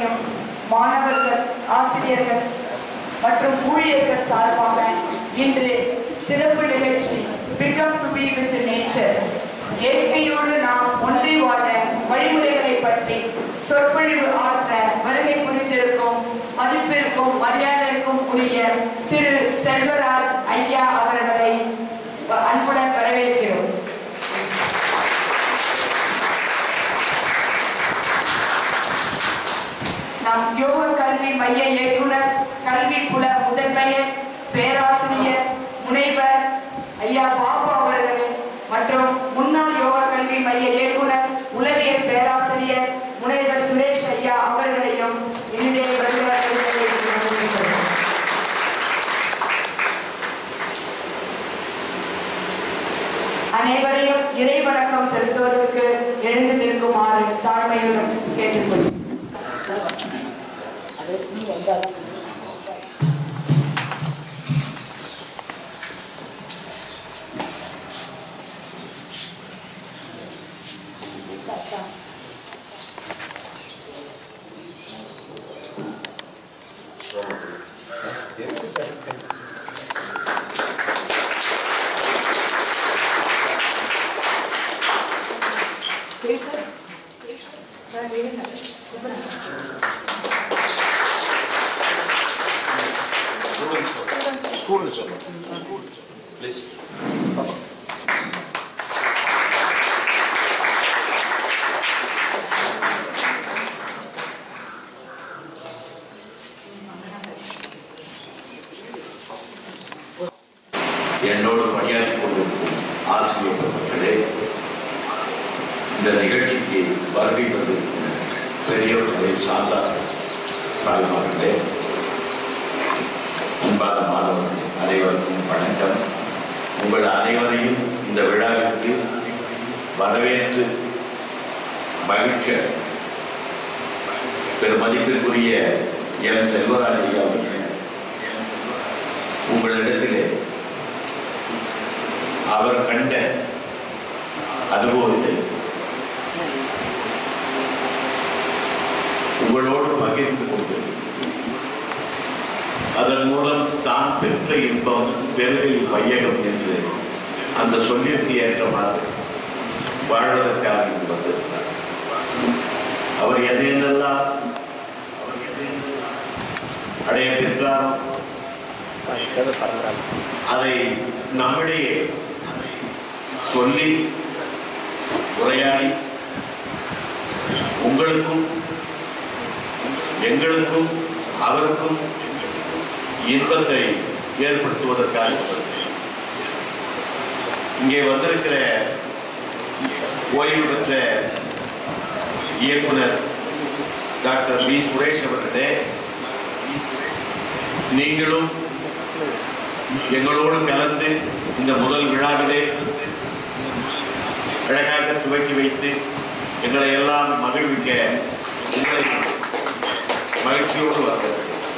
அனைவரையும் மாணவர்கள் ஆசிரியர்கள் மற்றும் ஊழியர்கள் சார்பாக இன்று சிறப்பு நிகழ்ச்சி become to be with nature இயற்கையோடு நாம் ஒன்றி வாழ வழிமுறைகளை பற்றி சொற்பொழிவு ஆற்ற வருகை புரிந்திருக்கும் மதிப்பிற்கும் மரியாதைக்கும் உரிய திரு செல்வராஜ் ஐயா அவர்களை அன்புடன் வரவேற்கிறோம் நம் யோக கல்வி மைய இயக்குனர் கல்வி புல முதன்மையர் பேராசிரியர் முனைவர் ஐயா பாபு அவர்களே மற்றும் முன்னாள் யோகா கல்வி மைய இயக்குனர் உளவியல் பேராசிரியர் முனைவர் சுரேஷ் ஐயா அவர்களையும் இனிதே வருகிறார்கள் அனைவரையும் இறை வணக்கம் செலுத்துவதற்கு எழுந்து நிற்குமாறு தாழ்மையுடன் கேட்டுக்கொள்கிறேன் Students, please. என்னோடு பணியாற்றிக் கொண்டிருக்கும் ஆசிரியர் பெருமக்களே இந்த நிகழ்ச்சிக்கு வருகை வந்திருக்கும் பெரியவர்களே சார்ந்தார்கள் தாய்மார்களே அன்பான மாணவர்கள் அனைவருக்கும் வணக்கம் உங்கள் அனைவரையும் இந்த விழாவிற்கு வரவேற்று மகிழ்ச்சி பெருமதிப்பிற்குரிய எம் செல்வராஜ் ஐயா அவர்கள் உங்களிடத்திலே அவர் கண்ட அனுபவத்தை உங்களோடு பகிர்ந்து கொண்டு அதன் மூலம் தான் பெற்ற இன்பம் பெருகை வையகம் என்று அந்த சொல்லிற்கு ஏற்றவாறு வாழ்வதற்காக இங்கு வந்திருந்தார் அவர் என்னென்னலாம் அடைய பெற்றாரோ அதை நம்மிடையே சொல்லி உரையாடி உங்களுக்கும் எங்களுக்கும் அவருக்கும் இன்பத்தை ஏற்படுத்துவதற்காக வந்திருக்கிறேன். இங்கே வந்திருக்கிற ஓய்வு பெற்ற இயக்குனர் டாக்டர் பி சுரேஷ் அவர்களே நீங்களும் எங்களோடு கலந்து இந்த முதல் விழாவிலே அழகாக துவக்கி வைத்து எங்களை எல்லாம் மகிழ்விக்க உங்களை மகிழ்ச்சியோடு வந்தது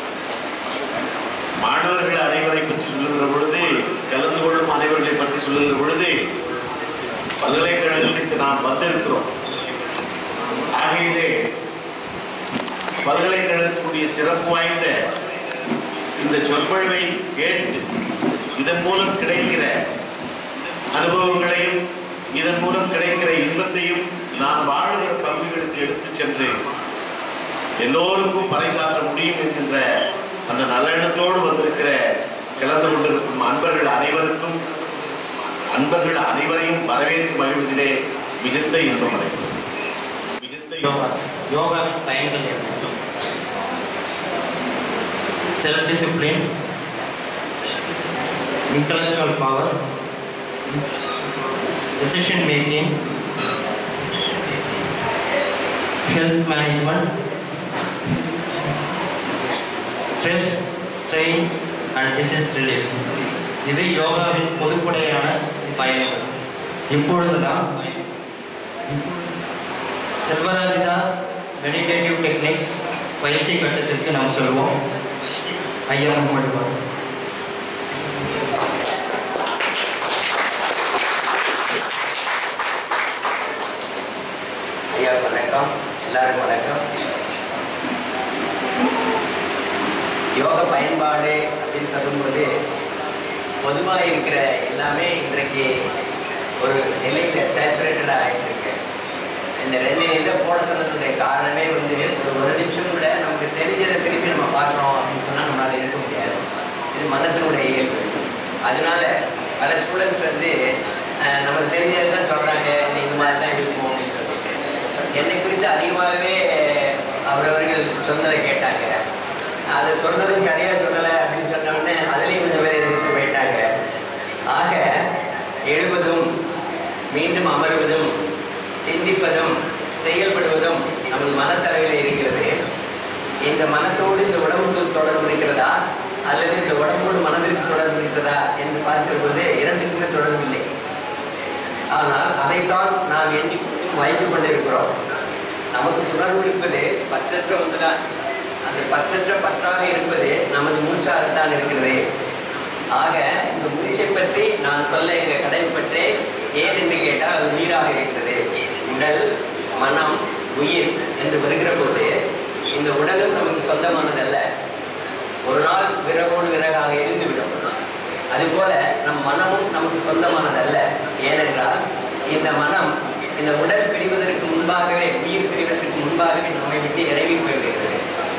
மாணவர்கள் அனைவரை பற்றி சொல்லுகிற பொழுது கலந்து கொள்ளும் அனைவர்களை பற்றி சொல்லுகிற பொழுது பல்கலைக்கழகத்துக்கு நாம் வந்திருக்கிறோம் ஆகையிலே பல்கலைக்கழகத்துடைய சிறப்பு வாய்ந்த இந்த சொற்பொழிவை கேட்டு இதன் மூலம் கிடைக்கிற அனுபவங்களையும் இதன் மூலம் கிடைக்கிற இன்பத்தையும் நாம் வாழுகிற பகுதிகளுக்கு எடுத்துச் சென்று எல்லோருக்கும் பறைசாற்ற முடியும் என்கின்ற அந்த நல்லெண்ணத்தோடு வந்திருக்கிற கலந்து கொண்டிருக்கும் அன்பர்கள் அனைவருக்கும் அன்பர்கள் அனைவரையும் வரவேற்று மகிழ்வதிலே மிகுந்த இன்பம் அடைகிறோம் மிகுந்த யோகா யோகாவின் பயன்கள் என்ன self discipline intellectual power decision making health management stress strain and disease relief இது யோகாவின் பொதுப்படையான பயன்கள் இப்பொழுது நாம் செல்வராஜிதா மெடிடேட்டிவ் டெக்னிக்ஸ் பயிற்சி கட்டத்திற்கு நாம் சொல்வோம் ஐயா முகமது ஐயா வணக்கம் எல்லாருக்கும் வணக்கம் யோக பயன்பாடு அப்படின்னு சொல்லும்போது பொதுவாக இருக்கிற எல்லாமே இன்றைக்கு ஒரு நிலையில் சேச்சுரேட்டடாக ஆகிட்டு இருக்கு இந்த ரெண்டு இதை போட சொன்னதுடைய காரணமே வந்து ஒரு ஒரு நிமிஷம் கூட நமக்கு தெரிஞ்சதை திருப்பி நம்ம பார்க்குறோம் அப்படின்னு சொன்னால் நம்மளால இருக்க முடியாது இது மனத்தினுடைய இயல்பு அதனால பல ஸ்டூடெண்ட்ஸ் வந்து அஹ், நமக்கு தெரிஞ்சதை தான் சொல்கிறாங்க நீ இந்த மாதிரி தான் இருக்கும் அப்படின்னு சொல்லிட்டு என்னை குறித்து அதிகமாகவே அவரவர்கள் சொன்னதை கேட்டாங்க அது சொன்னதும் சரியாக சொல்லலை அப்படின்னு சொன்ன உடனே அதுலேயும் கொஞ்சம் பேர் எதிர்த்து போயிட்டாங்க ஆக எழுவதும் மீண்டும் அமர்வதும் சிந்திப்பதும் செயல்படுவதும் நமது மனத்தளவில் இருக்கிறது இந்த மனத்தோடு இந்த உடம்புக்கு தொடர்பு இருக்கிறதா அல்லது இந்த உடம்போடு மனதிற்கு தொடர்பு இருக்கிறதா என்று பார்க்கிற போது இரண்டுக்குமே தொடர்பு இல்லை ஆனால் அதைத்தான் நாம் எண்ணி வைத்துக் கொண்டிருக்கிறோம் நமக்கு உணர்வு இருப்பது பற்றற்ற ஒன்றுதான் அந்த பற்றற்ற பற்றாக இருப்பது நமது மூச்சாகத்தான் இருக்கிறது ஆக இந்த மூச்சை பற்றி நான் சொல்ல இங்க கடமைப்பட்டேன் ஏன் என்று கேட்டால் அது உயிராக இருக்கிறது உடல் மனம் உயிர் என்று வருகிற போது இந்த உடலும் நமக்கு சொந்தமானதல்ல ஒரு நாள் விறகோடு விறகாக இருந்துவிடும் அதுபோல நம் மனமும் நமக்கு சொந்தமானதல்ல ஏனென்றால் இந்த மனம் இந்த உடல் பிரிவதற்கு முன்பாகவே உயிர் பிரிவதற்கு முன்பாகவே நம்மை விட்டு இறங்கி போய்விடுகிறது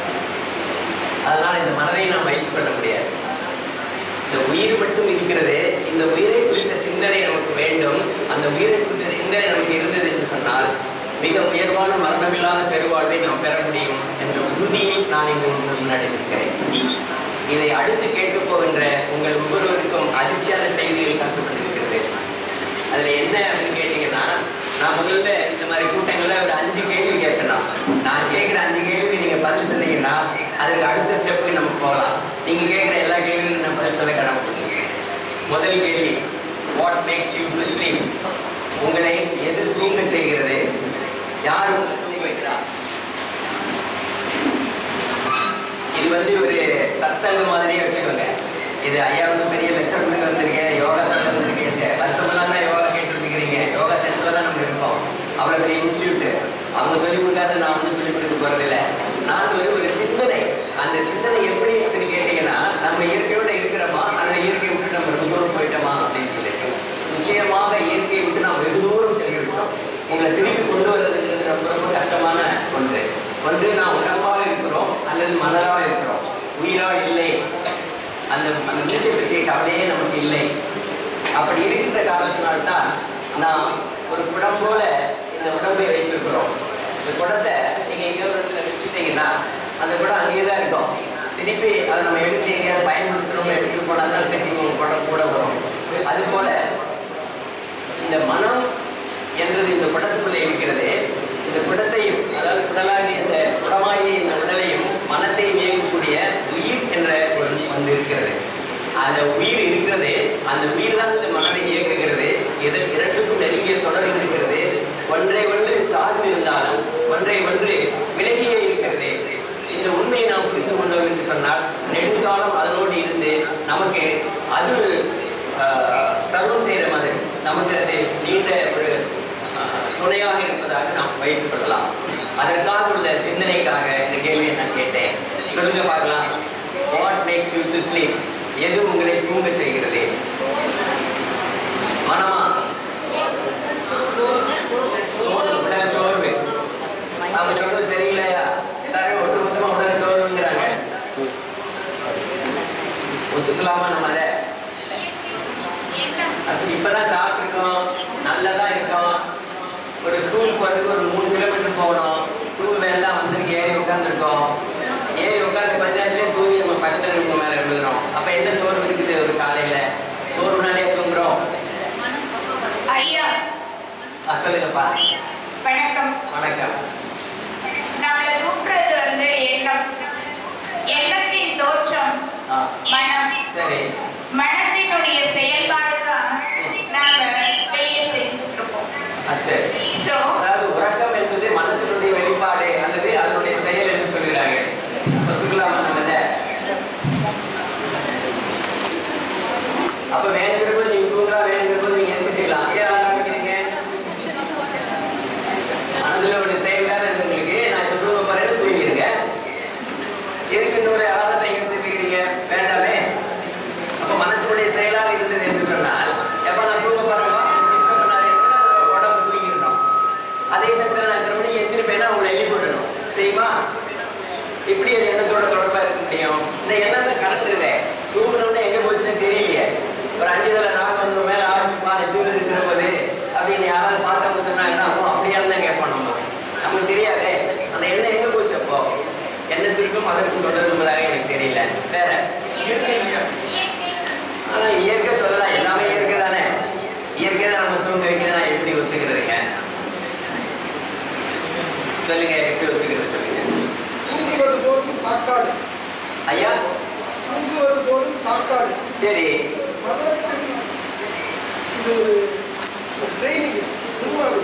அதனால் இந்த மனதை நாம் வைத்துக் கொள்ள முடியாது இந்த உயிர் மட்டும் இருக்கிறது இந்த உயிரை குறித்த சிந்தனை நமக்கு வேண்டும் அந்த உயிரை குறித்த சிந்தனை நமக்கு இருந்தது என்று சொன்னால் மிக உயர்வான மரணமில்லாத பெருவாழ்வை நாம் பெற முடியும் என்ற உறுதியில் நான் இங்கு உங்களுக்கு முன்னாடி இருக்கிறேன் இதை அடுத்து கேட்கப் போகின்ற உங்கள் ஒவ்வொருவருக்கும் அதிர்ச்சியான செய்திகள் கற்றுக்கொண்டிருக்கிறது அதுல என்ன அப்படின்னு கேட்டீங்கன்னா நான் முதல்ல இந்த மாதிரி கூட்டங்கள்ல ஒரு அஞ்சு கேள்வி கேட்கலாம் நான் கேட்குற அஞ்சு கேள்விக்கு நீங்க பதில் சொன்னீங்கன்னா அதுக்கு அடுத்த ஸ்டெப்புக்கு நம்ம போகலாம் நீங்க கேட்குற எல்லா கேள்விக்கும் நான் பதில் சொல்ல கடமைப்பட்டிருக்கேன் முதல் கேள்வி what makes you to sleep உங்களை எது தூங்க செய்கிறது யார் உங்களை தூங்க வைக்கிறா இது வந்து ஒரு சத்சங்க மாதிரியே வச்சுக்கோங்க இது ஐயா வந்து பெரிய லெக்சர் கொடுக்க வந்திருக்கேன் யோகா சொல்ல வந்திருக்கேன் வருஷமெல்லாம் தான் யோகா கேட்டு இருக்கிறீங்க யோகா சென்டர்ல தான் நம்ம இருக்கோம் அவ்வளோ பெரிய இன்ஸ்டியூட் அவங்க சொல்லிக் கொடுக்காத நான் வந்து சொல்லிக் கொடுக்க போறதில்ல நான் ஒரு ஒரு சிந்தனை அந்த சிந்தனை எப்படி இருக்குன்னு கேட்டீங்கன்னா நம்ம இயற்கையோட இருக்கிறோமா அந்த இயற்கையை விட்டு நம்ம ரொம்ப தூரம் போயிட்டோமா அப்படின்னு சொல்லிட்டு நிச்சயமாக இயற்கையை விட்டு நாம் வெகு தூரம் சென்றிருக்கிறோம் உங்களை திருப்பி கொண்டு வர்றதுங்கிறது ரொம்ப ரொம்ப கஷ்டமான ஒன்று ஒன்று நான் உடம்பால் இருக்கிறோம் அல்லது மனதால் இருக்கிறோம் உயிரா இல்லை அந்த அந்த மூச்சை பற்றிய கவலையே நமக்கு இல்லை அப்படி இருக்கின்ற காரணத்தினால்தான் நாம் ஒரு குடம் போல இந்த உடம்பை வைத்திருக்கிறோம் இந்த குடத்தை நீங்க எங்க ஒரு இடத்துல வச்சுட்டீங்கன்னா அந்த குடம் அங்கேயே தான் இருக்கும் திருப்பி அதை நம்ம எடுத்து எங்கேயாவது பயன்படுத்தணும் எடுத்துட்டு போனா தான் திருப்பி உங்க குடம் கூட வரும் அது போல இந்த மனம் என்றது இந்த குடத்துக்குள்ளே இருக்கிறது இந்த குடத்தையும் அதாவது குடலாகிய இந்த குடமாகிய இந்த உடலையும் மனத்தையும் இயக்கக்கூடிய உயிர் என்ற ஒரு வந்து இருக்கிறது அந்த உயிர் இருக்கிறது அந்த உயிர் தான் இந்த மனதை இயக்குகிறது இதன் இரண்டுக்கும் நெருங்கிய தொடர்பு இருக்கிறது ஒன்றை ஒன்று சார்ந்து இருந்தாலும் ஒன்றை ஒன்று விலகியே இருக்கிறது இந்த உண்மையை நாம் புரிந்து கொண்டோம் என்று சொன்னால் நெடுங்காலம் அதனோடு இருந்து நமக்கு அது ஆஹ், சர்வம் செய்கிற மாதிரி நமக்கு அது நீண்ட ஒரு ஆஹ், துணையாக இருப்பதாக நாம் வைத்துக் கொள்ளலாம் அதற்காக உள்ள சிந்தனைக்காக இந்த கேள்வியை நான் கேட்டேன் சொல்லுங்க பார்க்கலாம் what makes you to sleep எது உங்களை தூங்க செய்கிறது மனமா சோர்வு உடல் சோர்வு அவங்க சொல்றது சரியில்லையா சரி ஒட்டுமொத்தமா உடல் சோர்வுங்கிறாங்க ஒத்துக்கலாமா நம்ம அதை அது இப்பதான் சாப்பிட்டுருக்கோம் நல்லதா இருக்கோம் ஒரு ஸ்கூல் போறதுக்கு ஒரு மூணு கிலோமீட்டர் போகணும் ஸ்கூல் வேண்டாம் வந்து ஏறி உட்காந்துருக்கோம் ஏறி உட்காந்து பஞ்சாயத்துலேயே தூங்கி நம்ம பக்கத்தில் இருக்க மேலே எழுதுறோம் அப்ப என்ன சோர்வு இருக்குது ஒரு காலையில சோர்வுனாலே தூங்குறோம் ஐயா அஹ் சொல்லுங்கப்பா வணக்கம் வணக்கம் நம்மளை தூக்குறது வந்து எண்ணம் எண்ணத்தின் தோற்றம் ஆ மனம் சரி மனத்தினுடைய செயல்பாடு தான் நாம வெளியே செஞ்சுட்டு இருக்கோம் ஆ சரி ஸோ அதாவது உறக்கம் என்பது மனத்தினுடைய வெளிப்பாடு அல்லது அதனுடைய செயல் என்று சொல்கிறார்கள் ஒத்துக்கலாமா நம்ம இதை? அப்ப வேணுங்கிறப்ப நீங்க தூங்கா வேணுங்கிறப்ப நீங்க என்ன செய்யலாம் ஏன் ஆரம்பிக்கிறீங்க மனதுல ஒரு செயல் தானே இருக்கு உங்களுக்கு நான் இப்ப தூங்க போறேன்னு தூங்கிருங்க எதுக்கு இன்னொரு அலாரத்தை இங்க வச்சிருக்கீங்க தெரியுமா எப்படி அது எண்ணத்தோட தொடர்பா இருக்க முடியும் இந்த எண்ணம் தான் கலந்துருதே தூங்கணும்னு எங்க போச்சுன்னு தெரியலையே ஒரு அஞ்சு தலை நாகம் வந்து மேல ஆரம்பிச்சுப்பா நெஞ்சூர் இருக்கிற போது அப்படின்னு யாராவது பார்த்தவங்க சொன்னா என்ன ஆகும் அப்படியா தான் கேட்போம் நம்ம நமக்கு தெரியாதே அந்த எண்ணம் எங்க போச்சு அப்போ எண்ணத்திற்கும் அதற்கும் தொடர்புதாக எனக்கு தெரியல வேற ஆனா இயற்கை சொல்லலாம் எல்லாமே இயற்கை தானே இயற்கை தான் நம்ம தூங்க வைக்கிறதா எப்படி ஒத்துக்கிறதுங்க சொல்லுங்க எப்படி ஒத்துக்கிறது சொல்லுங்க தூங்குவது போதும் சாக்காடு ஐயா தூங்குவது போதும் சாக்காடு சரி மரணத்தின் இது ஒரு ட்ரைனிங் உருவாகுது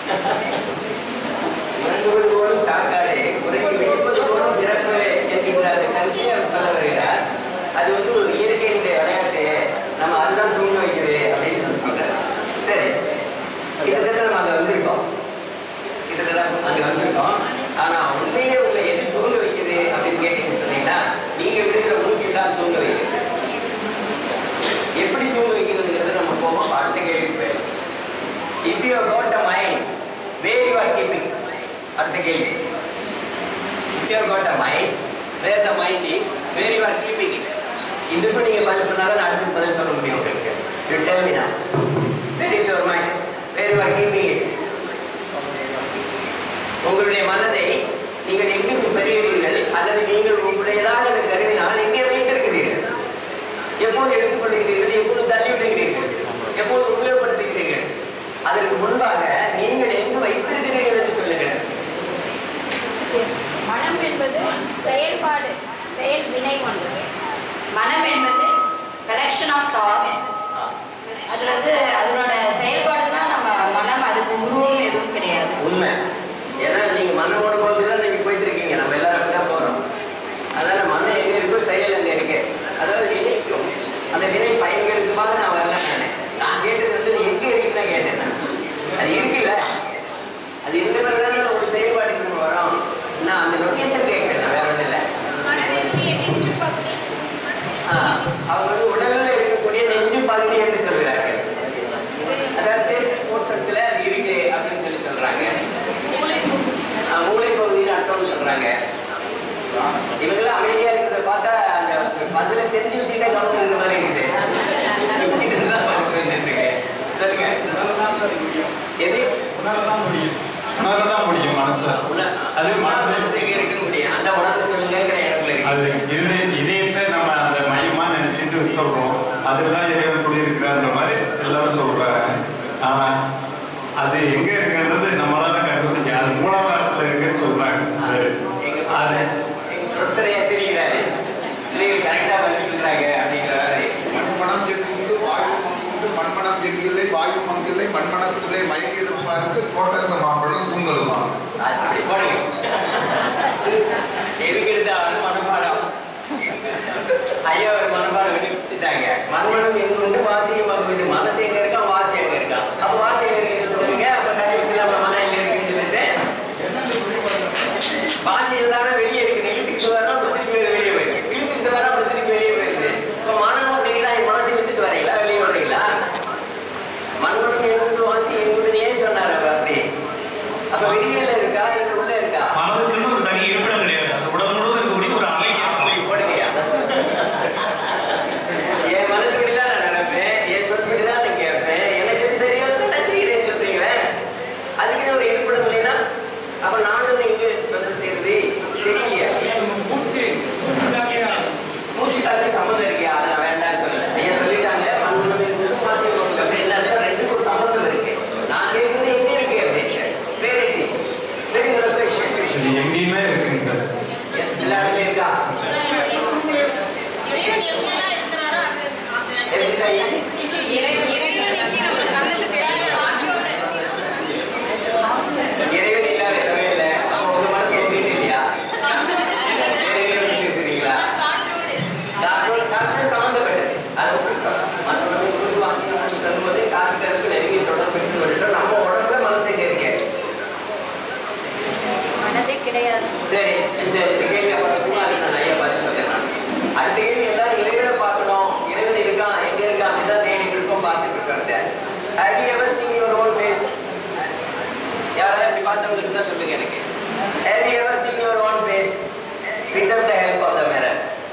உறங்குவது போலும் சாக்காடு உறங்கி விழிப்பது போலும் பிறப்பு என்கின்ற அந்த கருத்தையை அவர் சொல்ல வருகிறார் அது வந்து ஒரு இயற்கையினுடைய விளையாட்டு நம்ம அதுதான் தூங்க வைக்குது அப்படின்னு சொல்லி சொல்றாரு சரி கிட்டத்தட்ட நம்ம அங்க வந்திருக்கோம் கிட்டத்தட்ட அங்க வந்திருக்கோம் ஆனா உண்மையிலே உங்களை எது தூங்க வைக்குது அப்படின்னு கேட்டீங்கன்னு சொன்னீங்கன்னா நீங்க விடுகிற மூச்சு தான் தூங்க வைக்குது எப்படி தூங்க வைக்கிறதுங்கிறது நம்ம போவோம் அடுத்த கேள்வி போயிடலாம் if you got a mind where you are keeping அடுத்த கேள்வி if you got a mind where the mind is where you are keeping it இதுக்கு நீங்க பதில் சொன்னாதான் அடுத்து பதில் சொல்ல முடியும் உங்களுக்கு you tell me now where is your mind where you are keeping it உங்களுடைய மனதை நீங்கள் எங்கிருந்து பெறுகிறீர்கள் அல்லது நீங்கள் உங்களுடையதாக அதை கருதினால் எங்கே வைத்திருக்கிறீர்கள் எப்போது எடுத்துக்கொள்கிறீர்கள் எப்போது தள்ளி விடுகிறீர்கள் எப்போது உபயோகப்படுத்துகிறீர்கள் அதற்கு முன்பாக நீங்கள் எங்கு வைத்திருக்கிறீர்கள் என்று சொல்லுங்கள் மனம் என்பது செயல்பாடு செயல் வினை ஒன்று மனம் என்பது கலெக்ஷன் ஆஃப் தாட்ஸ் அது வந்து அதனோட செயல்பாடு தான் நம்ம மனம் அதுக்கு உருவம் எதுவும் கிடையாது உண்மை ஏன்னா நீங்க மனமோட போது தான் நீங்க போயிட்டு இருக்கீங்க நம்ம எல்லாரும் அப்படிதான் போறோம் அதனால மனம் எங்க இருக்கோ செயல் அங்க இருக்கு அதாவது வினைக்கும் அந்த வினை பயன்படுத்துமாக நான் வரல நானே நான் கேட்டது வந்து நீ எங்க இருக்குன்னு தான் கேட்டேன் நான். அது இருக்குல்ல அது இருந்த பிறகுதானே ஒரு செயல்பாட்டுக்கு நம்ம வரோம் நான் அந்த லொகேஷன் கேட்கிறேன் நான் வேற ஒன்றும் இல்லை அவங்க வந்து உடல்ல இருக்கக்கூடிய நெஞ்சு பகுதி என்று சொல்கிறார்கள் அதாவது செஸ்ட் போர்ஷன்ஸ்ல அது இருக்கு அப்படின்னு சொல்லி சொல்றாங்க ஆஹ் மூளை பகுதியில் அர்த்தம் சொல்றாங்க இவங்கெல்லாம் அமைதியா இருக்கிறத பார்த்தா அந்த பதில தெரிஞ்சு வச்சுட்டே கவனம் இருக்கிற மாதிரி இருக்குது இதுதான் பார்த்து வந்துட்டு இருக்கு. சொல்லுங்க எது உணரதான் முடியும் உணரதான் முடியும் மனசு உண- அது மனதை மனசு எங்க இருக்க முடியும் அந்த உணர்வு சொல்லுங்கிற இடத்துல இருக்கு அது இதய இதயத்தை நம்ம அந்த மையமா நினைச்சிட்டு சொல்றோம் அதுதான் இறைவன் குடியிருக்கிறான்ற மாதிரி எல்லாரும் சொல்றாங்க ஆனா அது எங்க இருக்குன்றது நம்மளால கண்டுபிடிக்க அது மூலாதாரத்துல இருக்குன்னு சொல்றாங்க அது எங்க அது எங்க ப்ரொஃபஸரையா தெரிகிறாரு பிள்ளைகள் கரெக்டா பதில் சொல்றாங்க அப்படிங்கிறாரு மண்மணம் எங்குண்டு வாயு மங்குண்டு மண்மணம் எங்கில்லை வாயு மங்கில்லை மண்மணத்திலே மயங்கியிருப்பாருக்கு தோட்டத்த மாம்பழம் தூங்கலுமா அப்படி போடுங்க எதுக்கு எடுத்தாலும் மனப்பாடம் ஐயா ஒரு மனப்பாடம் விட்டுட்டாங்க மண்மனம் எங்க உண்டு வாசியம் அங்க உண்டு மனசு எங்க இருக்கா வாசி எங்க இருக்கா அப்ப வாசி எங்க இருக்குன்னு சொல்லுங்க அப்ப கண்டிப்பா நம்ம மனம் எங்க இருக்குன்னு சொல்லிட்டு வாசி இருந்தாலும் வெளியே இருக்கு இழுத்துட்டு வரா அப்புறம் திருப்பி வெளியே போயிருக்கு இழுத்துட்டு வரா அப்புறம் திருப்பி வெளியே போயிருக்கு இப்ப மனம் அப்படின்னா என் மனசு இழுத்துட்டு வரீங்களா வெளியே வரீங்களா மண்மனம் எங்குண்டு வாசி எங்குண்டு ஏன் சொன்னாரு அவர் அப்படி அப்ப வெளியில இருக்கா இல்ல உள்ள இருக்கா மனதுக்குன்னு ஒரு தனி இருப்பிடம் கிடையாது அந்த உடல் முழுவதும் இருக்கக்கூடிய ஒரு அலை அப்படி போடுங்கயா என் மனசுக்கு தான் நான் நினைப்பேன் என் சொத்துக்கு தான் நான் கேட்பேன் எனக்கு இது சரியா இருந்தா நான் செய்கிறேன்னு சொல்றீங்களே அதுக்குன்னு ஒரு இருப்பிடம் இல்லைன்னா அப்ப நானும் இங்க வந்து செய்யறது தெரியலையா மூச்சு மூச்சு காலத்துக்கு சம்மந்தம் இருக்கியா அதை நான் வேண்டாம்னு சொல்லல ஐயா சொல்லிட்டாங்க மண்ணுடன் இருந்தது மாசி அப்படி என்ன ரெண்டுக்கும் ஒரு சம்மந்தம் இருக்கு நான் கேட்கறது எங்க இருக்கு அப்படின்னு Clarity. Very good question. இது எங்கேயுமே இருக்குங்க சார் எல்லாருமே இருக்கா இறைவன் எங்கெல்லாம் இருக்கிறாரோ இறைவன் எங்கே நம்ம கண்ணுக்கு இறைவன் இல்லாத இடமே இல்லை அப்போ உங்க மனசு எங்கிட்டு இல்லையா இறைவன் இருக்கிறீங்களா காற்றோடு காற்று சம்பந்தப்பட்டது அது ஒப்புக்கொள்ளும். மற்றவங்க குரு வாசியம் தரும்போது காற்றுக்கு நெருங்கிய தொடர்பு இருக்குன்னு சொல்லிட்டு நம்ம உடம்புல மனசு எங்க இருக்கு மனதே கிடையாது சரி இந்த இந்த கேள்வி அப்புறம் சும்மா இருக்கு, நான் ஐயா பதில் சொல்றேன் நான். அடுத்த கேள்வி எல்லாரும் இறைவனை பார்க்கணும் இறைவன் இருக்கான் எங்க இருக்கான் அப்படிதான் தேடிட்டு இருக்கோம் பார்த்துட்டு இருக்கிறத Have you ever seen your own face? யாராவது இப்படி பார்த்தவங்க இருந்தா சொல்லுங்க எனக்கு Have you ever seen your own face without the help of the mirror?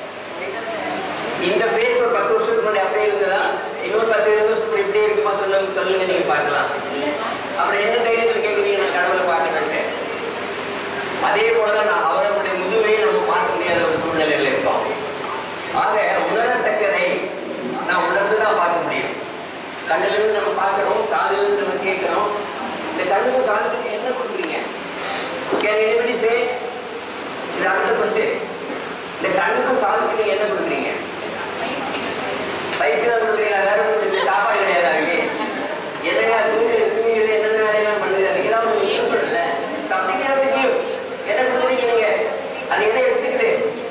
இந்த ஃபேஸ் ஒரு பத்து வருஷத்துக்கு முன்னாடி அப்படியே இருந்ததா இன்னொரு பத்து இருபது வருஷத்துக்கு இப்படியே இருக்குமா சொல்லுங்க சொல்லுங்க நீங்க பார்க்கலாம் அப்புறம் என்ன தைரியத்தில் கேட்குறீங்க நான் கடவுளை பார்க்கணுன்ட்டு அதே போலதான் நான் அவர்களுடைய முதுமையை நம்ம பார்க்க முடியாத ஒரு சூழ்நிலையில் இருக்கோம் ஆக உணரத்தக்கதை நான் உணர்ந்து தான் பார்க்க முடியும் கண்ணிலிருந்து நம்ம பார்க்கிறோம் காதிலிருந்து நம்ம கேட்கிறோம் இந்த கண்ணுக்கும் காதுக்கு என்ன கொடுக்குறீங்க கேன் எனிபடி சே இது அடுத்த கொஸ்டின் இந்த கண்ணுக்கும் காதுக்கு நீங்க என்ன கொடுக்குறீங்க பயிற்சி தான் கொடுக்குறீங்களா வேற ஒன்றும் இல்லை. சாப்பாடு கிடையாது அதுக்கு என்னங்க தூங்கி தூங்கிடுது என்னென்ன வேலையெல்லாம் பண்ணுது அதுக்கு ஏதாவது ஒன்று யூஸ் இல்லை சம்திங் தெரியும் என்ன கொடுக்குறீங்க நீங்க அது என்ன எடுத்துக்குது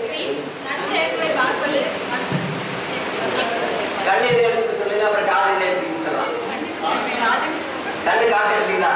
கண்ணு எதை எடுத்துக்க சொல்லுங்க அப்புறம் காது எதை எடுத்துக்க சொல்லலாம் கண்ணு காது எடுத்தீங்களா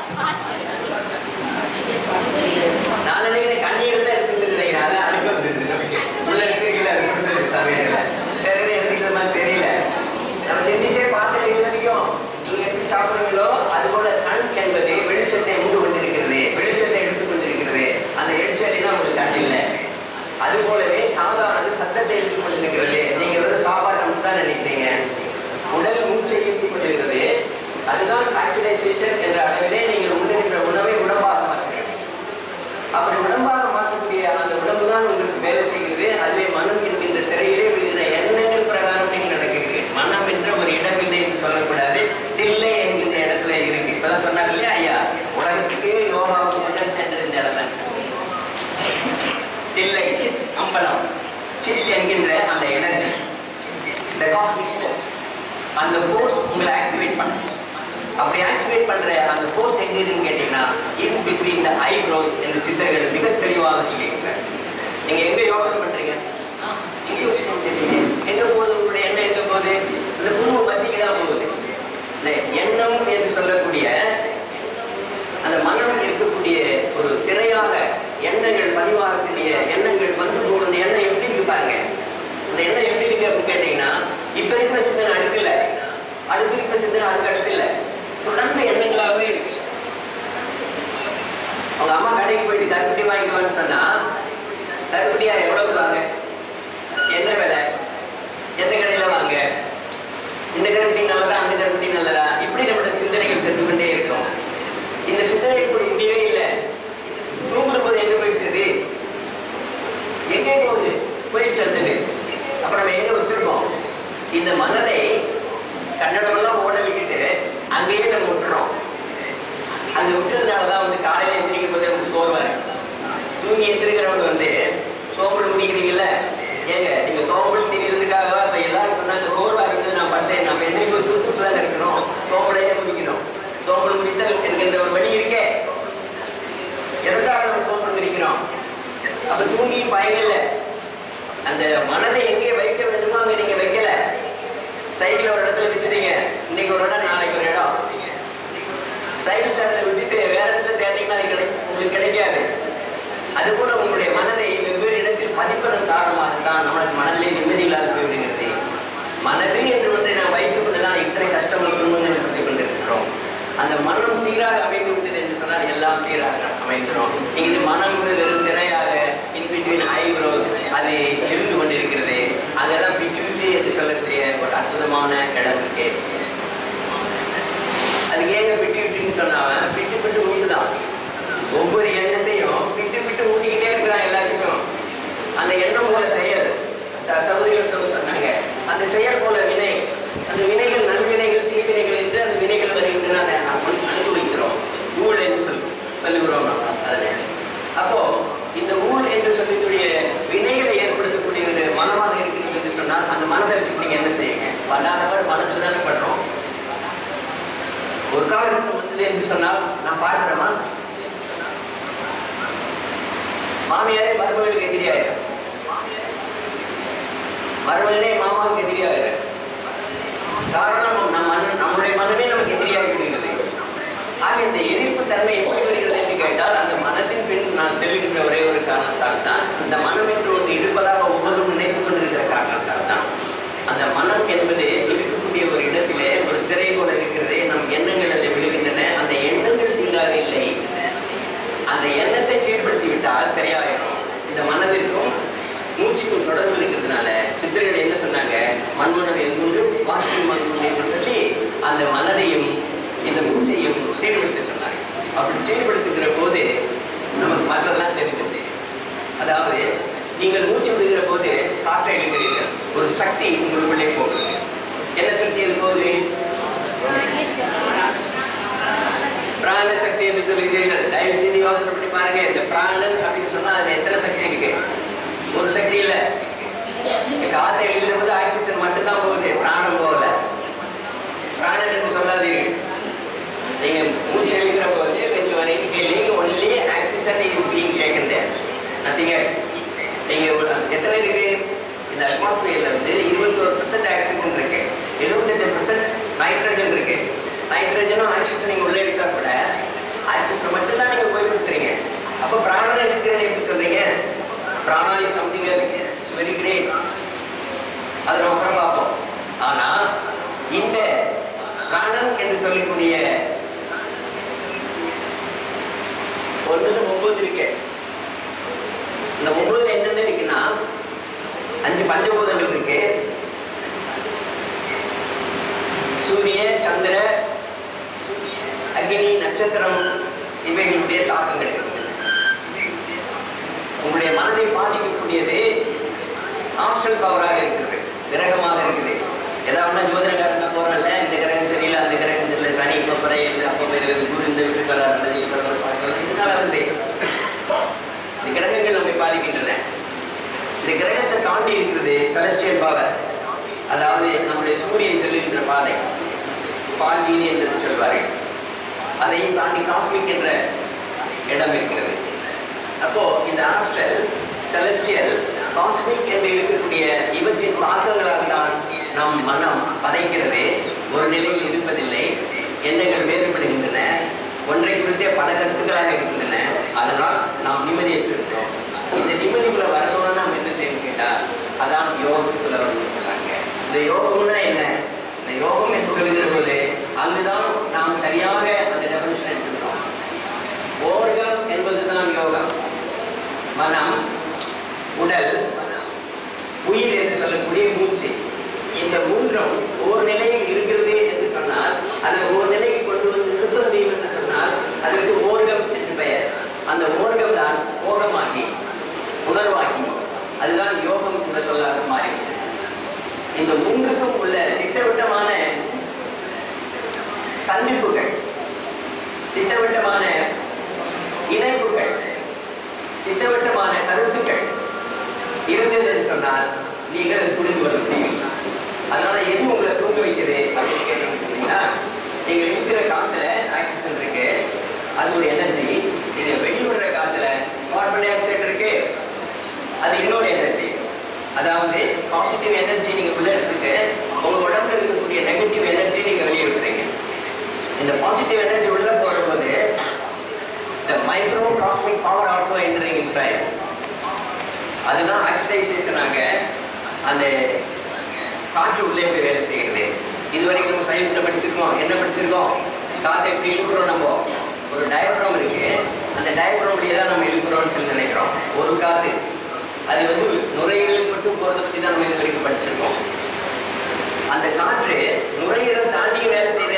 நான் நினைக்கிறேன் கண்ணீர் தான் எடுத்துக்கிட்டு நினைக்கிறேன் அதான் அனுப்பி வந்துருக்கு நமக்கு உள்ள விஷயங்கள் அது கொடுத்துருக்கு சமையல வேற எதுவும் எடுத்துக்கிற மாதிரி தெரியல நம்ம சிந்திச்சே பார்த்துட்டு இது வரைக்கும் நீங்க எப்படி சாப்பிடுறீங்களோ அது போல கண் என்பது வெளிச்சத்தை உண்டு கொண்டிருக்கிறது வெளிச்சத்தை எடுத்துக் கொண்டிருக்கிறது அந்த வெளிச்சம் உங்களுக்கு கண் இல்லை அது போலவே காதானது சத்தத்தை எடுத்துக் கொண்டிருக்கிறது நீங்க வெறும் சாப்பாட்டை மட்டும் தான் நினைக்கிறீங்க உடல் மூச்சை ஈர்த்துக் கொண்டிருக்கிறது அதுதான் ஆக்சிடைசேஷன் என்ற அளவிலே நீங்கள் உண்ணுகின்ற உணவை உடம்பாக மாற்றுகிறீர்கள் அப்படி உடம்பாக மாற்றக்கூடிய அந்த உடம்பு தான் உங்களுக்கு வேலை செய்கிறது அதிலே மனம் என்கின்ற திரையிலே விழுகிற எண்ணங்கள் பிரகாரம் நீங்கள் நடக்கிறீர்கள் மனம் என்ற ஒரு இடம் இல்லை என்று சொல்லக்கூடாது தில்லை என்கின்ற இடத்துல இருக்கு இப்பதான் சொன்னாங்க இல்லையா ஐயா உலகத்துக்கு யோகாவுக்கு முதல் சென்றது இந்த இடம் தான் தில்லை சித் அம்பலம் சித் என்கின்ற அந்த எனர்ஜி இந்த காஸ்மிக் ஃபோர்ஸ் அந்த ஃபோர்ஸ் உங்களை ஆக்டிவேட் பண்ணும் அப்படி ஆக்டிவேட் பண்ற அந்த ஃபோர்ஸ் எங்க இருக்குன்னு கேட்டீங்கன்னா இன் பிட்வீன் த ஐப்ரோஸ் என்று சித்தர்கள் மிக தெளிவாக சொல்லியிருக்கிறார் நீங்க எங்க யோசனை பண்றீங்க ஆ, எங்க யோசனை தெரியல எங்க போகுது உங்களுடைய எண்ணம் எங்க போகுது இந்த குருவு மத்திக்கு தான் போகுது இந்த எண்ணம் என்று சொல்லக்கூடிய அந்த மனம் இருக்கக்கூடிய ஒரு திரையாக எண்ணங்கள் பதிவாகக்கூடிய எண்ணங்கள் வந்து போகும் அந்த எண்ணம் எப்படி இருக்கு பாருங்க அந்த எண்ணம் எப்படி இருக்கு அப்படின்னு கேட்டீங்கன்னா இப்ப இருக்கிற சிந்தனை அடுக்கல அடுத்து இருக்கிற சிந்தனை அதுக்கு அடுக்கல தொடர்ந்து எண்ணங்களாகவே இருக்கு அவங்க அம்மா கடைக்கு போயிட்டு கருப்பட்டி வாங்கிக்குவான்னு சொன்னா கருப்பட்டியா எவ்வளவு வாங்க என்ன விலை எந்த கடையில வாங்க இந்த கருப்பட்டி நல்லதா அந்த கருப்பட்டி நல்லதா இப்படி நம்மளோட சிந்தனைகள் சென்று கொண்டே இருக்கும் இந்த சிந்தனைக்கு ஒரு முடிவே இல்லை தூங்குற போது எங்க போயிடுச்சு எங்கே போகுது போயிடுச்சு அடுத்தது அப்ப நம்ம எங்க வச்சிருக்கோம் இந்த மனதை கன்னடமெல்லாம் ஓட விட்டுட்டு அங்கேயே நம்ம விட்டுறோம் அங்க விட்டுறதுனால தான் வந்து காலையில எந்திரிக்கும் போது நமக்கு சோர்வாரு தூங்கி எந்திரிக்கிறவங்க வந்து சோம்பல் முடிக்கிறீங்கல்ல ஏங்க நீங்க சோம்பல் திரியறதுக்காக இப்ப எல்லாரும் சொன்னாங்க சோர்வா இருக்குது நான் பட்டேன் நம்ம எந்திரிக்கும் சுறுசுறுப்பு தான் இருக்கணும் சோம்பலையே முடிக்கணும் சோம்பல் முடித்தல் என்கின்ற ஒரு வழி இருக்கே எதற்காக நம்ம சோம்பல் முடிக்கிறோம் அப்ப தூங்கி பயனில்லை அந்த மனதை எங்கே வைக்க வேண்டுமோ அங்க நீங்க வைக்கல சைக்கிள் ஒரு இடத்துல வச்சுட்டீங்க இன்னைக்கு ஒரு இடம் நாளைக்கு ஒரு இடம் சைக்கிள் ஸ்டாண்டில் விட்டுட்டு வேற இடத்துல தேடிங்கன்னா அது கிடை உங்களுக்கு கிடைக்காது அதுபோல உங்களுடைய மனதை வெவ்வேறு இடத்தில் பதிப்பதன் காரணமாக தான் நம்மளுக்கு மனதிலே நிம்மதி இல்லாத போய்விடுகிறது மனது என்று ஒன்றை நாம் வைத்துக் கொண்டுதான் இத்தனை கஷ்டங்கள் துன்பங்கள் பற்றி கொண்டிருக்கிறோம் அந்த மனம் சீராக அமைந்து விட்டது என்று சொன்னால் எல்லாம் சீராக அமைந்துடும் இங்க இது மனம் வெறும் திரையாக இன் பிட்வீன் ஐப்ரோஸ் அது இருந்து கொண்டிருக்கிறது அதெல்லாம் பிச்சுவிட்டு என்று சொல்லக்கூடிய ஒரு அற்புதமான இடம் இருக்கு அதுக்கு ஏங்க பிட்டு விட்டுன்னு சொன்னாவன் பிட்டு பிட்டு ஊட்டுதான் ஒவ்வொரு எண்ணத்தையும் பிட்டு பிட்டு ஊட்டிக்கிட்டே இருக்கிறான் எல்லாத்துக்கும் அந்த எண்ணம் போல செயல் த- சகோதரிகள் சொன்னாங்க அந்த செயல் போல வினை அந்த வினைகள் நல்வினைகள் தீவினைகள் என்று அந்த வினைகள் வருகின்றன அதை நாம் அனு- அனுபவிக்கிறோம் ஊழ் என்று சொல் சொல்லுகிறோம் நாம் அதில் அப்போ இந்த ஊழ் என்று சொல்லக்கூடிய வினைகளை ஏற்படுத்தக்கூடிய ஒரு மனமாக இருக்கிறீங்க என்று சொன்னால் அந்த மனதை வச்சு நீங்க என்ன செய்யுங்க பண்ணாதவர் மனசுல தானே பண்றோம் ஒரு காலகட்டம் வந்தது என்று சொன்னால் நான் பார்க்கிறேமா மாமியாரே மருமகளுக்கு எதிரியாயிரம் மருமகனே மாமாவுக்கு எதிரியாயிரம் காரணம் நம் மன நம்முடைய மனமே நமக்கு எதிரியாகி விடுகிறது ஆக இந்த எதிர்ப்பு தன்மை எப்படி வருகிறது என்று கேட்டால் அந்த மனத்தின் பின் நான் செல்கின்ற ஒரே ஒரு காரணத்தால் தான் இந்த மனம் என்று ஒன்று இருப்பதாக ஒவ்வொன்றும் நினைத்துக் கொண்டிருக்கிற காரணத்தால் தான் அந்த மனம் என்பது இருக்கக்கூடிய ஒரு இடத்திலே ஒரு திரை போல இருக்கிறது நம் எண்ணங்கள் அதில் விழுகின்றன அந்த எண்ணங்கள் சீராக இல்லை அந்த எண்ணத்தை சீர்படுத்தி விட்டால் சரியாயிடும் இந்த மனதிற்கும் மூச்சுக்கும் தொடர்பு இருக்கிறதுனால சித்தர்கள் என்ன சொன்னாங்க மண்மனம் எங்குண்டு வாசி மண்குண்டு என்று சொல்லி அந்த மனதையும் இந்த மூச்சையும் சீர்படுத்த சொன்னாங்க அப்படி சீர்படுத்துகிற போது நமக்கு மற்றெல்லாம் தெரிஞ்சது அதாவது நீங்கள் மூச்சு விடுகிற போது காற்றை இழுக்கிறீர்கள் ஒரு சக்தி உங்களுக்குள்ளே போகுது என்ன சக்தி அது போகுது பிராண சக்தி என்று சொல்லுகிறீர்கள் தயவு செய்து யோசனை பண்ணி பாருங்க இந்த பிராணன் அப்படின்னு சொன்னா அது எத்தனை சக்தி இருக்கு ஒரு சக்தி இல்ல இந்த காற்றை எழுதுற போது ஆக்சிஜன் மட்டும்தான் போகுது பிராணம் போகல பிராணன் என்று சொல்லாதீர்கள் நீங்க மூச்சு எழுதுகிற போது when you are inhaling only oxygen is being taken there nothing else நீங்க ஒரு- எத்தனை இருக்கு இந்த அட்மாஸ்பியர்ல வந்து இருபத்தோரு பர்சன்ட் ஆக்சிஜன் இருக்கு எழுபத்தெட்டு பர்சன்ட் நைட்ரஜன் இருக்கு நைட்ரஜனும் ஆக்சிஜன் நீங்க உள்ள எடுத்தா கூட ஆக்சிஜன் மட்டும்தான் நீங்க போய்விட்டுறீங்க அப்போ பிராணம் இருக்கிறேன்னு எப்படி சொல்றீங்க prana is something it's very great அதை நம்ம அப்புறம் பார்ப்போம் ஆனா இந்த பிராணம் என்று சொல்லக்கூடிய ஒண்ணுல ஒன்பது இருக்கு இந்த ஒன்பதுல என்னென்ன இருக்குன்னா அஞ்சு பஞ்சபூதங்கள் இருக்கு சூரிய சந்திர அக்னி நட்சத்திரம் இவைகளுடைய தாக்கங்கள் இருக்கு உங்களுடைய மனதை பாதிக்கக்கூடியது ஹாஸ்டல் பவராக இருக்குது கிரகமாக இருக்குது ஏதாவது ஜோதிடக்காரன் போறல இந்த கிரகம் தெரியல அந்த கிரகம் தெரியல சனி இப்போ பறையில் அப்போ இருக்குது குரு இந்த வீட்டுக்கு வராது இதனால வந்து இந்த கிரகங்கள் நம்மை பாதிக்கின்றன இந்த கிரகத்தை தாண்டி இருக்கிறது செலஸ்டியல் பவர் அதாவது நம்முடைய சூரியன் செல்லுகின்ற பாதை பால் வீதி என்று சொல்வார்கள் அதையும் தாண்டி காஸ்மிக் என்ற இடம் இருக்கிறது அப்போ இந்த ஆஸ்ட்ரல் செலஸ்டியல் காஸ்மிக் என்று இருக்கக்கூடிய இவற்றின் தாக்கங்களால் தான் நம் மனம் பதைக்கிறது ஒரு நிலையில் இருப்பதில்லை எண்ணங்கள் வேறுபடுகின்றன ஒன்றை குறித்தே பல கருத்துக்களாக இருக்கின்றன அதனால் நாம் நிம்மதியற்று இருக்கிறோம் இந்த நிம்மதிக்குள்ள வரணும்னு நாம் என்ன செய்யணும் கேட்டா அதான் யோகத்துக்குள்ள வரணும்னு சொன்னாங்க இந்த யோகம்னா என்ன இந்த யோகம் என்று சொல்லுகிற போது அங்குதான் நாம் சரியாக அந்த டெபினிஷன் எடுத்துக்கிறோம் ஓர்கம் என்பதுதான் யோகம் மனம் உடல் உயிர் என்று சொல்லக்கூடிய மூச்சு இந்த மூன்றும் ஒரு நிலையில் இருக்கிறது என்று சொன்னால் அதை ஒரு நிலைக்கு கொண்டு வந்து நிறுத்த முடியும் என்று சொன்னால் அதற்கு ஓர்கம் என்று பெயர் அந்த ஓர்கம் தான் போகமாகி உணர்வாகி அதுதான் யோகம் என்ற சொல்லாக மாறிவிட்டது இந்த மூன்றுக்கும் உள்ள திட்டவட்டமான சந்திப்புகள் திட்டவட்டமான இணைப்புகள் திட்டவட்டமான கருத்துக்கள் இருந்தது என்று சொன்னால் நீங்கள் அதை புரிந்து கொள்ள முடியும் அதனால எது உங்களை தூங்க வைக்குது அப்படின்னு கேட்டீங்கன்னு சொன்னீங்கன்னா நீங்கள் இருக்கிற காத்துல ஆக்சிஜன் இருக்கு அது ஒரு எனர்ஜி நீங்க வெளிவிடுற காத்துல கார்பன் டை ஆக்சைடு இருக்கு அது இன்னொரு எனர்ஜி அதாவது பாசிட்டிவ் எனர்ஜி நீங்க உள்ள எடுத்துட்டு உங்க உடம்புல இருக்கக்கூடிய நெகட்டிவ் எனர்ஜி நீங்க வெளியே விடுறீங்க இந்த பாசிட்டிவ் எனர்ஜி உள்ள போடும்போது the micro cosmic power also entering inside அதுதான் ஆக்சிடைசேஷன் ஆக அந்த காற்று உள்ளே போய் வேலை செய்கிறது இது வரைக்கும் சயின்ஸ்ல படிச்சிருக்கோம் என்ன படிச்சிருக்கோம் காற்றை எப்படி இழுக்கிறோம் நம்ம ஒரு டயப்ராம் இருக்கு அந்த டயப்ராம் வழியே தான் நம்ம இழுக்கிறோம்னு சொல்லி நினைக்கிறோம் ஒரு காற்று அது வந்து நுரையீரலுக்கு மட்டும் போறதை பற்றி தான் நம்ம இது வரைக்கும் படிச்சிருக்கோம் அந்த காற்று நுரையீரல் தாண்டி வேலை செய்யுது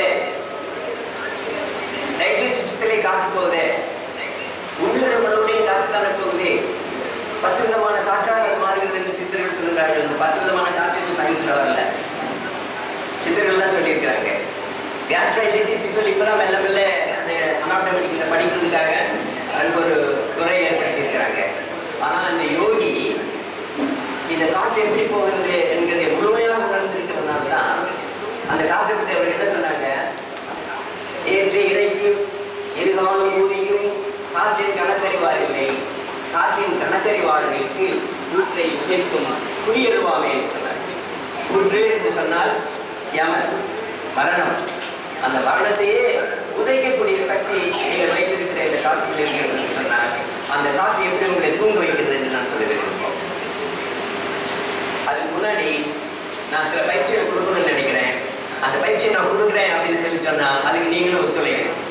டைஜஸ்ட் சிஸ்டமே காற்று போகுது உள்ளுகிற மனோடையும் காற்று தானே போகுது பத்து விதமான காற்றாக அது மாறுகிறது என்று சித்தர்கள் சொல்லுகிறார்கள் இந்த பத்து விதமான காற்று இன்னும் சயின்ஸ்ல வரல சித்தர்கள் தான் சொல்லியிருக்கிறாங்க கேஸ்ட்ரைட்டிஸ் சொல்லி இப்பதான் மெல்ல மெல்ல அந்த அனாட்டமிக்கில் படிக்கிறதுக்காக அதுக்கு ஒரு துறையை ஏற்படுத்தியிருக்கிறாங்க ஆனா இந்த யோகி இந்த காற்று எப்படி போகிறது என்கிறதை முழுமையாக உணர்ந்திருக்கிறதுனால தான் அந்த காற்றை பற்றி அவர் என்ன சொன்னாங்க ஏற்றி இறைக்கும் இருகாலும் பூமியும் காற்றின் கணக்கறிவாரில்லை காற்றின் கணக்கறிவாளர்களுக்கு கூற்றை உயர்த்தும் குடியேறுவாமே என்று சொன்னார் கூற்று என்று சொன்னால் யமன் மரணம் அந்த மரணத்தையே உதைக்கக்கூடிய சக்தி நீங்கள் வைத்திருக்கிற இந்த காற்றில் இருக்கிறது என்று சொன்னார் அந்த காற்று எப்படி உங்களை தூங்க வைக்கிறது என்று நான் சொல்லுகிறேன் அதுக்கு முன்னாடி நான் சில பயிற்சியை கொடுக்கணும்னு நினைக்கிறேன் அந்த பயிற்சியை நான் கொடுக்குறேன் அப்படின்னு சொல்லி சொன்னா அதுக்கு நீங்களும் ஒத்துழைக்கணும்